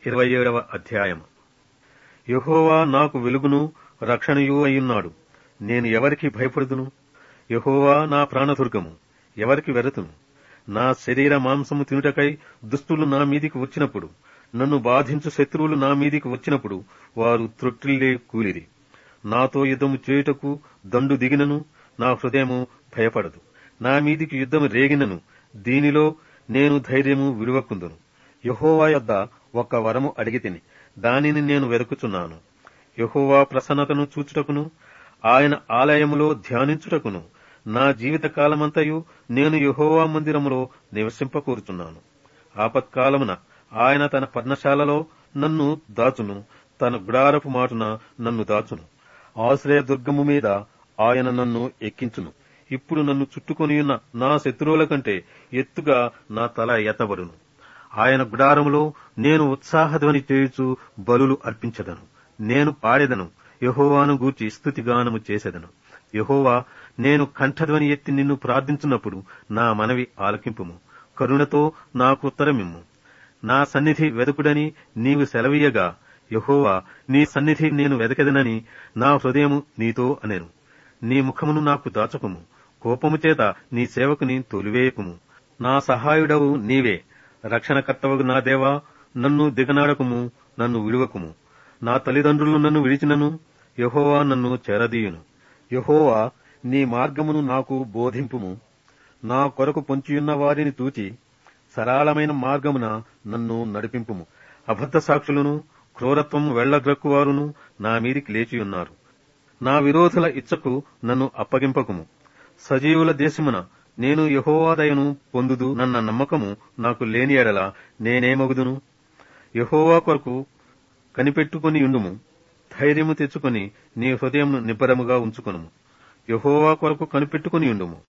ఇరవై ఏడవ అధ్యాయము యహోవా నాకు వెలుగును రక్షణయు అయ్యున్నాడు నేను ఎవరికి భయపడుదును యహోవా నా ప్రాణదుర్గము ఎవరికి వెరతును నా శరీర మాంసము తినుటకై దుష్టులు నా మీదికి వచ్చినప్పుడు నన్ను బాధించు శత్రువులు నా మీదికి వచ్చినప్పుడు వారు త్రొట్టిల్లే కూలిరి నాతో యుద్ధము చేయుటకు దండు దిగినను నా హృదయము భయపడదు నా మీదికి యుద్ధము రేగినను దీనిలో నేను ధైర్యము విలువకుందును యహోవా యొద్ద ఒక్క వరము అడిగితిని దానిని నేను వెతుకుచున్నాను యహోవా ప్రసన్నతను చూచుటకును ఆయన ఆలయములో ధ్యానించుటకును నా జీవిత కాలమంతయు నేను యహోవా మందిరములో నివసింపకూరుచున్నాను ఆపత్కాలమున ఆయన తన పర్ణశాలలో నన్ను దాచును తన గుడారపు మాటున నన్ను దాచును ఆశ్రయ దుర్గము మీద ఆయన నన్ను ఎక్కించును ఇప్పుడు నన్ను చుట్టుకొనియున్న నా శత్రువుల కంటే ఎత్తుగా నా తల ఎత్తబడును ఆయన గుడారములో నేను ఉత్సాహధ్వని చేయుచు బలులు అర్పించదను నేను పాడెదను యహోవాను గూర్చి స్థుతిగానము చేసెదను యహోవా నేను కంఠధ్వని ఎత్తి నిన్ను ప్రార్థించున్నప్పుడు నా మనవి ఆలకింపుము కరుణతో నాకు ఉత్తరమిమ్ము నా సన్నిధి వెదకుడని నీవు సెలవీయగా యహోవా నీ సన్నిధి నేను వెదకెదనని నా హృదయము నీతో అనెను నీ ముఖమును నాకు దాచకుము కోపము చేత నీ సేవకుని తొలివేయకుము నా సహాయుడవు నీవే రక్షణకర్తవగు నా దేవా నన్ను దిగనాడకుము నన్ను విడువకుము నా తల్లిదండ్రులు నన్ను విడిచినను యహోవా నన్ను చేరదీయును యహోవా నీ మార్గమును నాకు బోధింపుము నా కొరకు పొంచియున్న వారిని తూచి సరళమైన మార్గమున నన్ను నడిపింపుము అబద్ధ సాక్షులను క్రూరత్వము వెళ్లగ్రక్కువారును నా మీదికి లేచియున్నారు నా విరోధుల ఇచ్చకు నన్ను అప్పగింపకుము సజీవుల దేశమున నేను యహోవాదయను పొందుదు నన్న నమ్మకము నాకు లేని ఎడల నేనేమగుదును యహోవా కొరకు కనిపెట్టుకుని ఉండుము ధైర్యము తెచ్చుకొని నీ హృదయమును నిబ్బరముగా ఉంచుకొనుము యహోవా కొరకు కనిపెట్టుకుని ఉండుము